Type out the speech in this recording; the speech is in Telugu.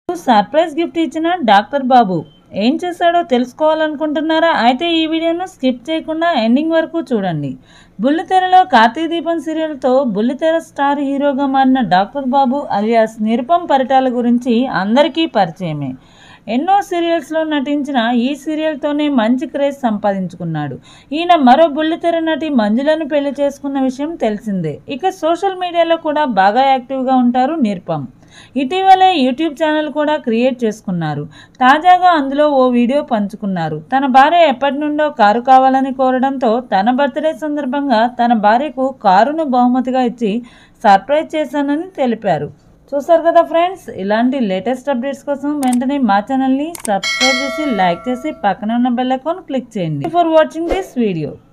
సర్ప్రైజ్ గిఫ్ట్ ఇచ్చిన డాక్టర్ బాబు ఏం చేశాడో తెలుసుకోవాలనుకుంటున్నారా అయితే ఈ వీడియోను స్కిప్ చేయకుండా ఎండింగ్ వరకు చూడండి బుల్లితెరలో కార్తీక దీపం సీరియల్తో బుల్లితెర స్టార్ హీరోగా మారిన డాక్టర్ బాబు అలియాస్ నిరుపం పరిటాల గురించి అందరికీ పరిచయమే ఎన్నో సీరియల్స్లో నటించిన ఈ సీరియల్తోనే మంచి క్రేజ్ సంపాదించుకున్నాడు ఈయన మరో బుల్లితెర నటి మంజులను పెళ్లి చేసుకున్న విషయం తెలిసిందే ఇక సోషల్ మీడియాలో కూడా బాగా యాక్టివ్గా ఉంటారు నిరుపం ఇటీవలే యూట్యూబ్ ఛానల్ కూడా క్రియేట్ చేసుకున్నారు తాజాగా అందులో ఓ వీడియో పంచుకున్నారు తన భార్య ఎప్పటి నుండో కారు కావాలని కోరడంతో తన బర్త్డే సందర్భంగా తన భార్యకు కారును బహుమతిగా ఇచ్చి సర్ప్రైజ్ చేశానని తెలిపారు చూసారు కదా ఫ్రెండ్స్ ఇలాంటి లేటెస్ట్ అప్డేట్స్ కోసం వెంటనే మా ఛానల్ని సబ్స్క్రైబ్ చేసి లైక్ చేసి పక్కన ఉన్న బెల్ ఐకాన్ క్లిక్ చేయండి ఫర్ వాచింగ్ దిస్ వీడియో